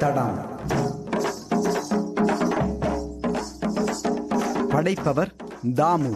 தடம் படைப்பவர் Damu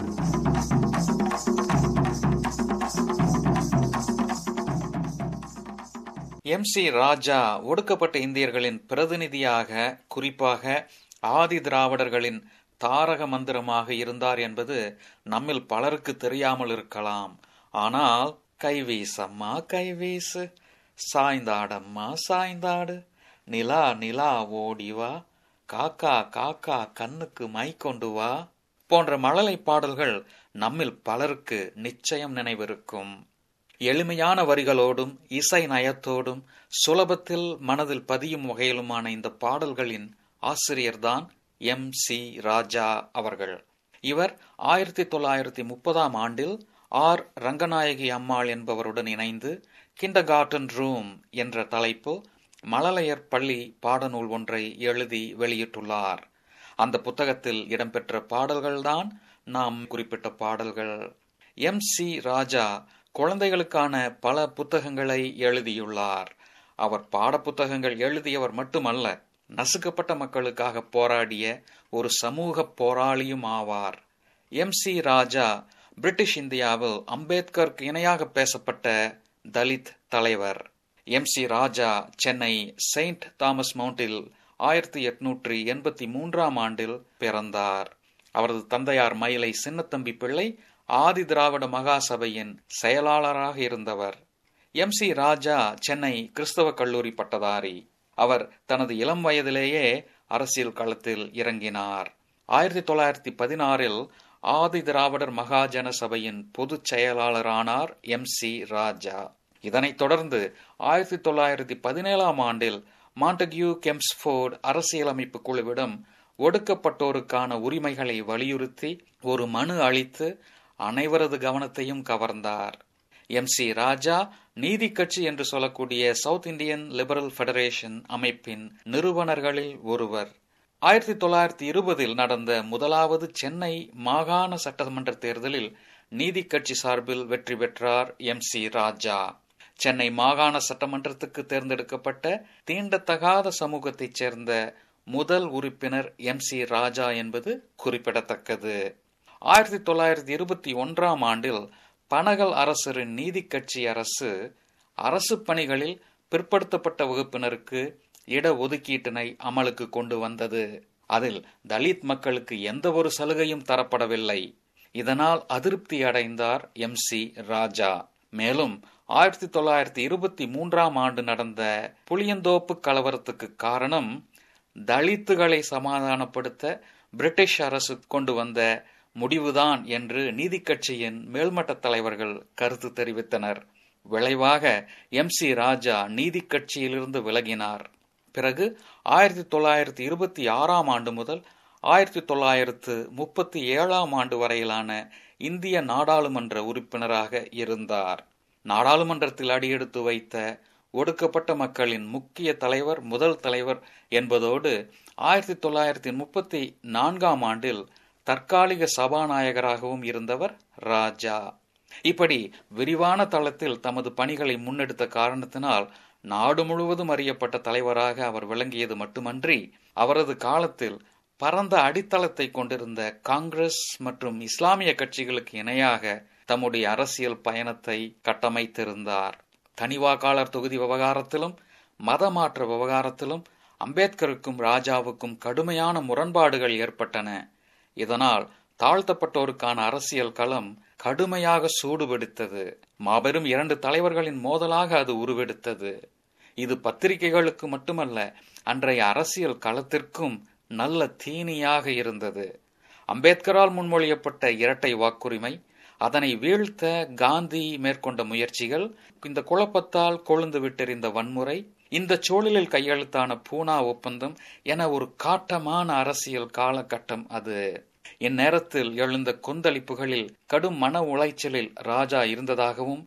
M C ராஜா ஒடுக்கப்பட்ட இந்தியர்களின் பிரதிநிதியாக குறிப்பாக ஆதி திராவிடர்களின் தாரக மந்திரமாக இருந்தார் என்பது நம்மில் பலருக்கு தெரியாமல் இருக்கலாம் ஆனால் கைவீசம்மா கைவீசு சாய்ந்தாடம்மா சாய்ந்தாடு நிலா நிலா ஓடிவா காக்கா காக்கா கண்ணுக்கு மை கொண்டு வா போன்ற மழலை பாடல்கள் நம்மில் பலருக்கு நிச்சயம் நினைவிருக்கும் எளிமையான வரிகளோடும் இசை நயத்தோடும் சுலபத்தில் மனதில் பதியும் வகையிலுமான இந்த பாடல்களின் ஆசிரியர்தான் எம் சி ராஜா அவர்கள் இவர் ஆயிரத்தி தொள்ளாயிரத்தி முப்பதாம் ஆண்டில் ஆர் ரங்கநாயகி அம்மாள் என்பவருடன் இணைந்து கிண்ட கார்டன் ரூம் என்ற தலைப்பில் மழலையர் பள்ளி பாடநூல் ஒன்றை எழுதி வெளியிட்டுள்ளார் அந்த புத்தகத்தில் இடம்பெற்ற பாடல்கள்தான் நாம் குறிப்பிட்ட பாடல்கள் எம் சி ராஜா குழந்தைகளுக்கான பல புத்தகங்களை எழுதியுள்ளார் அவர் பாடப்புத்தகங்கள் எழுதியவர் மட்டுமல்ல நசுக்கப்பட்ட மக்களுக்காக போராடிய ஒரு சமூக போராளியும் ஆவார் எம் சி ராஜா பிரிட்டிஷ் இந்தியாவில் அம்பேத்கருக்கு இணையாக பேசப்பட்ட தலித் தலைவர் M C Raja Chennai saint Thomas மவுண்டில் ஆயிரத்தி எட்நூற்றி எண்பத்தி மூன்றாம் ஆண்டில் பிறந்தார் அவரது தந்தையார் மயிலை சின்னத்தம்பி பிள்ளை ஆதி திராவிட மகாசபையின் செயலாளராக இருந்தவர் எம் சி ராஜா சென்னை கிறிஸ்தவ கல்லூரி பட்டதாரி அவர் தனது இளம் வயதிலேயே அரசியல் களத்தில் இறங்கினார் ஆயிரத்தி தொள்ளாயிரத்தி பதினாறில் ஆதி திராவிடர் மகாஜன சபையின் பொதுச் செயலாளரானார் எம் சி ராஜா இதனைத் தொடர்ந்து ஆயிரத்தி தொள்ளாயிரத்தி பதினேழாம் ஆண்டில் மாண்டகியூ கெம்ஸ்போர்ட் அரசியலமைப்பு குழுவிடம் ஒடுக்கப்பட்டோருக்கான உரிமைகளை வலியுறுத்தி ஒரு மனு அளித்து அனைவரது கவனத்தையும் கவர்ந்தார் எம் சி ராஜா நீதி கட்சி என்று சொல்லக்கூடிய சவுத் இந்தியன் லிபரல் ஃபெடரேஷன் அமைப்பின் நிறுவனர்களில் ஒருவர் ஆயிரத்தி தொள்ளாயிரத்தி இருபதில் நடந்த முதலாவது சென்னை மாகாண சட்டமன்ற தேர்தலில் நீதி கட்சி சார்பில் வெற்றி பெற்றார் எம் சி ராஜா சென்னை மாகாண சட்டமன்றத்துக்கு தேர்ந்தெடுக்கப்பட்ட தீண்டத்தகாத சமூகத்தைச் சேர்ந்த முதல் உறுப்பினர் எம் சி ராஜா என்பது குறிப்பிடத்தக்கது ஆயிரத்தி தொள்ளாயிரத்தி இருபத்தி ஒன்றாம் ஆண்டில் பனகல் அரசரின் நீதி கட்சி அரசு அரசு பணிகளில் பிற்படுத்தப்பட்ட வகுப்பினருக்கு இட ஒதுக்கீட்டினை அமலுக்கு கொண்டு வந்தது அதில் தலித் மக்களுக்கு எந்த ஒரு சலுகையும் தரப்படவில்லை இதனால் அதிருப்தி அடைந்தார் எம் சி ராஜா மேலும் ஆயிரத்தி தொள்ளாயிரத்தி இருபத்தி மூன்றாம் ஆண்டு நடந்த புளியந்தோப்பு கலவரத்துக்கு காரணம் தலித்துகளை சமாதானப்படுத்த பிரிட்டிஷ் அரசு கொண்டு வந்த முடிவுதான் என்று நீதி கட்சியின் மேல்மட்ட தலைவர்கள் கருத்து தெரிவித்தனர் விளைவாக எம் சி ராஜா நீதி கட்சியிலிருந்து விலகினார் பிறகு ஆயிரத்தி தொள்ளாயிரத்தி இருபத்தி ஆறாம் ஆண்டு முதல் ஆயிரத்தி தொள்ளாயிரத்து முப்பத்தி ஏழாம் ஆண்டு வரையிலான இந்திய நாடாளுமன்ற உறுப்பினராக இருந்தார் நாடாளுமன்றத்தில் அடியெடுத்து வைத்த ஒடுக்கப்பட்ட மக்களின் முக்கிய தலைவர் முதல் தலைவர் என்பதோடு ஆயிரத்தி தொள்ளாயிரத்தி முப்பத்தி நான்காம் ஆண்டில் தற்காலிக சபாநாயகராகவும் இருந்தவர் ராஜா இப்படி விரிவான தளத்தில் தமது பணிகளை முன்னெடுத்த காரணத்தினால் நாடு முழுவதும் அறியப்பட்ட தலைவராக அவர் விளங்கியது மட்டுமன்றி அவரது காலத்தில் பரந்த அடித்தளத்தை கொண்டிருந்த காங்கிரஸ் மற்றும் இஸ்லாமிய கட்சிகளுக்கு இணையாக தம்முடைய அரசியல் பயணத்தை கட்டமைத்திருந்தார் தனிவாக்காளர் தொகுதி விவகாரத்திலும் மத மாற்ற விவகாரத்திலும் அம்பேத்கருக்கும் ராஜாவுக்கும் கடுமையான முரண்பாடுகள் ஏற்பட்டன இதனால் தாழ்த்தப்பட்டோருக்கான அரசியல் களம் கடுமையாக சூடுபிடித்தது மாபெரும் இரண்டு தலைவர்களின் மோதலாக அது உருவெடுத்தது இது பத்திரிகைகளுக்கு மட்டுமல்ல அன்றைய அரசியல் களத்திற்கும் நல்ல தீனியாக இருந்தது அம்பேத்கரால் முன்மொழியப்பட்ட இரட்டை வாக்குரிமை அதனை வீழ்த்த காந்தி மேற்கொண்ட முயற்சிகள் இந்த குழப்பத்தால் கொழுந்து விட்டெறிந்த வன்முறை இந்த சூழலில் கையெழுத்தான பூனா ஒப்பந்தம் என ஒரு காட்டமான அரசியல் காலகட்டம் அது இந்நேரத்தில் எழுந்த கொந்தளிப்புகளில் கடும் மன உளைச்சலில் ராஜா இருந்ததாகவும்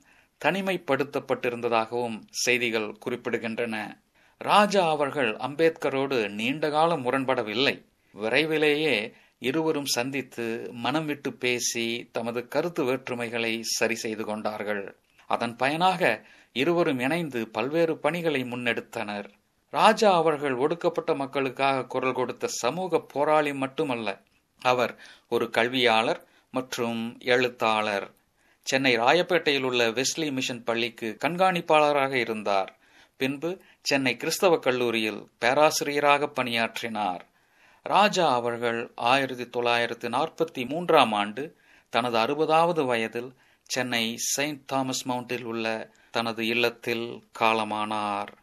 தனிமைப்படுத்தப்பட்டிருந்ததாகவும் செய்திகள் குறிப்பிடுகின்றன ராஜா அவர்கள் அம்பேத்கரோடு நீண்டகாலம் முரண்படவில்லை விரைவிலேயே இருவரும் சந்தித்து மனம் விட்டு பேசி தமது கருத்து வேற்றுமைகளை சரி செய்து கொண்டார்கள் அதன் பயனாக இருவரும் இணைந்து பல்வேறு பணிகளை முன்னெடுத்தனர் ராஜா அவர்கள் ஒடுக்கப்பட்ட மக்களுக்காக குரல் கொடுத்த சமூக போராளி மட்டுமல்ல அவர் ஒரு கல்வியாளர் மற்றும் எழுத்தாளர் சென்னை ராயப்பேட்டையில் உள்ள வெஸ்லி மிஷன் பள்ளிக்கு கண்காணிப்பாளராக இருந்தார் பின்பு சென்னை கிறிஸ்தவ கல்லூரியில் பேராசிரியராக பணியாற்றினார் ராஜா அவர்கள் ஆயிரத்தி தொள்ளாயிரத்தி நாற்பத்தி மூன்றாம் ஆண்டு தனது அறுபதாவது வயதில் சென்னை செயின்ட் தாமஸ் மவுண்டில் உள்ள தனது இல்லத்தில் காலமானார்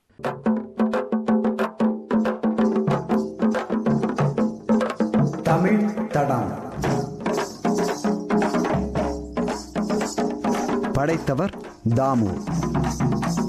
தமிழ் தடம் படைத்தவர் தாமு